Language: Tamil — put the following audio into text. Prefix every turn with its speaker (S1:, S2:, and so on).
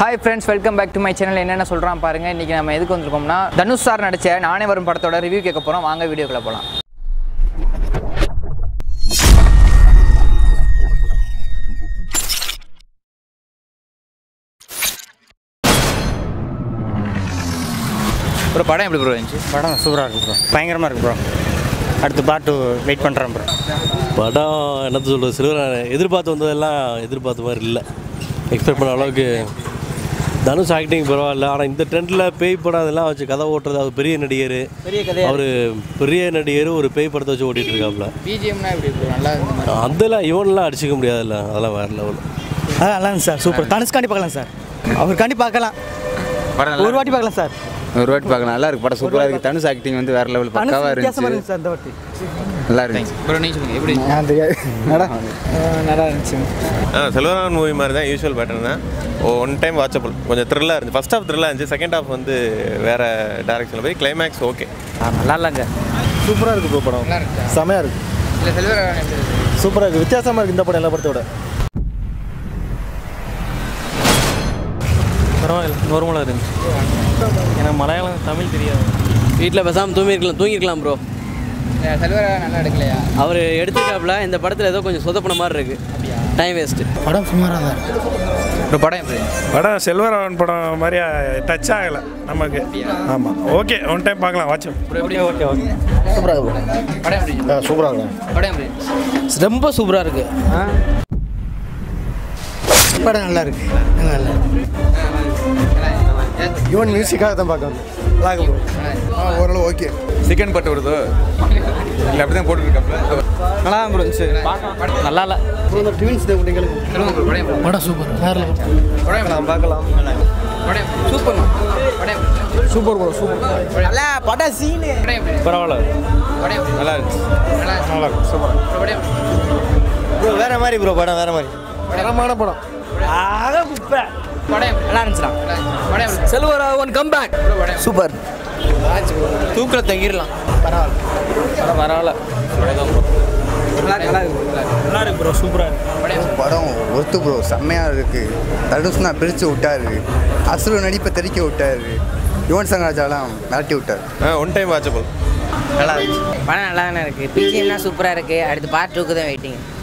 S1: Hi friends welcome back to my channel என்னென்ன சொல்கிறான் பாருங்க இன்றைக்கி நம்ம எதுக்கு வந்திருக்கோம்னா தனுஷ் சார் நடிச்ச நானே வரும் படத்தோட ரிவ்யூ கேட்க போகிறோம் வாங்க வீடியோக்குள்ள போகலாம் ஒரு படம் எப்படி ப்ரோ இருந்துச்சு
S2: படம் சூப்பராக இருக்கு ப்ரோ பயங்கரமாக இருக்கு ப்ரோ அடுத்து பாட்டு வெயிட் பண்ணுறேன் ப்ரோ
S3: படம் என்னத்த சொல்கிறது சிறுவன் எதிர்பார்த்து வந்ததெல்லாம் எதிர்பார்த்த மாதிரி இல்லை எக்ஸ்பெக்ட் பண்ண அளவுக்கு தனுஷ் ஆக்டிங் பரவாயில்ல ஆனால் இந்த ட்ரெண்டில் பேய் படம் அதெல்லாம் வச்சு கதை ஓட்டுறது அவர் பெரிய நடிகர்
S1: பெரிய கதையா
S3: அவர் பெரிய நடிகர் ஒரு பேய் படத்தை வச்சு ஓட்டிகிட்டு இருக்காப்புல
S1: பிஜிஎம்னா எப்படி ப்ரோ நல்லா இருந்த மாதிரி
S3: அதெல்லாம் இவன்லாம் அடிச்சிக்க முடியாதுல்ல அதெல்லாம் வேறு லெவல்
S2: அதான் நல்லா இருந்துச்சு சார் சூப்பர் தனுஷ்காண்டி பார்க்கலாம் சார் அவருக்காண்டி பார்க்கலாம்
S4: படம்
S2: ஒரு வாட்டி பார்க்கலாம் சார்
S4: ஒரு வாட்டி பார்க்கலாம் நல்லா இருக்கு படம் சூப்பராக இருக்கு தனுஷ் ஆக்டிங் வந்து வேற லெவல்
S2: தனுஷ்
S4: பக்காவாக
S2: வித்தியாசமாக
S4: இருந்துச்சு
S2: இருந்துச்சு சார் இந்த வாட்டி
S4: நல்லா இருந்துச்சு
S1: ப்ரோ நீ சொல்லுங்க எப்படி
S2: நல்லா இருந்துச்சு
S5: ஆ செல்வராமன் மூவி மாதிரி தான் யூஸ்வல் பேட்டர்ன் தான் ஒன் டைம் வாட்சபிள் கொஞ்சம் த்ரில்லாக இருந்துச்சு ஃபர்ஸ்ட் ஹாஃப் த்ரில்லாக இருந்துச்சு செகண்ட் ஹாஃப் வந்து வேறு டேரக்ஷனில் போய் கிளைமேக்ஸ் ஓகே
S1: நல்லா இல்லைங்க
S6: சூப்பராக இருக்கு ப்ரோ படம்
S1: நல்லா இருக்கா
S6: செமையாக இருக்கு
S1: இல்லை செல்வராகவன் எப்படி இருக்கு
S6: சூப்பராக இருக்கு வித்தியாசமாக இருக்கு இந்த படம் எல்லா படத்தோட
S7: பரவாயில்ல நார்மலாக இருந்துச்சு எனக்கு மலையாளம் தமிழ் தெரியாது
S8: வீட்டில் பேசாமல் தூங்கிருக்கலாம் தூங்கிருக்கலாம் ப்ரோ
S1: செல்வராகவன் நல்லா எடுக்கலையா
S8: அவர் எடுத்துக்காப்புல இந்த படத்தில் ஏதோ கொஞ்சம் சொதப்பின மாதிரி இருக்கு டைம் வேஸ்ட்டு
S2: படம் சுமாராக தான் இருக்கு
S1: ப்ரோ படம் எப்படி இருந்துச்சு
S9: படம் செல்வராவன் படம் மாதிரி டச் ஆகலை நமக்கு ஆமாம் ஓகே ஒன் டைம் பார்க்கலாம் வாட்சம்
S7: ஓகே ஓகே ஓகே
S6: சூப்பராக இருக்கு
S1: படம் எப்படி இருந்துச்சு
S6: சூப்பராக இருக்கு
S1: படம் எப்படி இருந்துச்சு
S8: ரொம்ப சூப்பராக இருக்கு
S2: படம் நல்லா இருக்கு நல்லா இல்லை
S6: யுவன் மியூசிக்காக தான் பார்க்க வந்தேன் நல்லா இருக்கு ப்ரோ ஓரளவு ஓகே
S4: சிக்கன் பட்டு வருதோ இல்லை அப்படி தான் போட்டுருக்காப்ல
S2: நல்லா தான் இருந்துச்சு
S8: நல்லா இல்லை
S2: ட்வின்ஸ் தேவைங்களுக்கு
S1: சொல்லுங்க ப்ரோ படம் எப்படி இருந்துச்சு?
S2: படம் சூப்பர் வேறு
S1: படம் எப்படி இருந்துச்சு?
S2: பார்க்கலாம்
S1: படம் எப்படி இருந்துச்சு? படம் எப்படி இருந்துச்சு?
S2: சூப்பர் ப்ரோ சூப்பர் நல்லா படம் சீனு
S1: படம் எப்படி இருந்துச்சு?
S3: பரவாயில்ல
S1: படம் எப்படி இருந்துச்சு?
S4: நல்லா இருந்துச்சு
S1: நல்லா இருந்துச்சு.
S6: நல்லா இருக்கு சூப்பராக
S1: ப்ரோ படம் எப்படி இருந்துச்சு?
S2: ப்ரோ வேறு மாதிரி ப்ரோ படம் வேறு மாதிரி
S6: தரமான படம்
S2: ஆக குப்பை
S1: படம் எப்படி
S2: நல்லா இருந்துச்சுடா
S1: நல்லா இருந்துச்சு. படம் எப்படி இருந்துச்சு?
S8: செல்வராகவன் கம்பேக்
S1: ப்ரோ படம் எப்படி
S2: சூப்பர்
S8: தூக்கில் தங்கிடலாம்
S2: பரவாயில்ல
S8: பரவாயில்ல
S1: நல்லா இருக்கு
S7: நல்லா இருக்கு ப்ரோ சூப்பராக இருக்கு
S1: படம் எப்படி
S4: படம் ஒருத்து ப்ரோ செம்மையாக இருக்கு தனுஷ்னா பிரித்து விட்டாரு அசுர நடிப்பை தெறிக்க விட்டாரு யுவன் சங்கராஜாலாம் மிரட்டி விட்டார்
S5: ஆ ஒன் டைம் வாட்சபிள்
S4: நல்லா இருந்துச்சு
S10: படம் நல்லா தானே இருக்குது பிஜிஎம்னா சூப்பராக இருக்குது அடுத்து பார்ட் டூக்கு தான் வெயிட்டிங்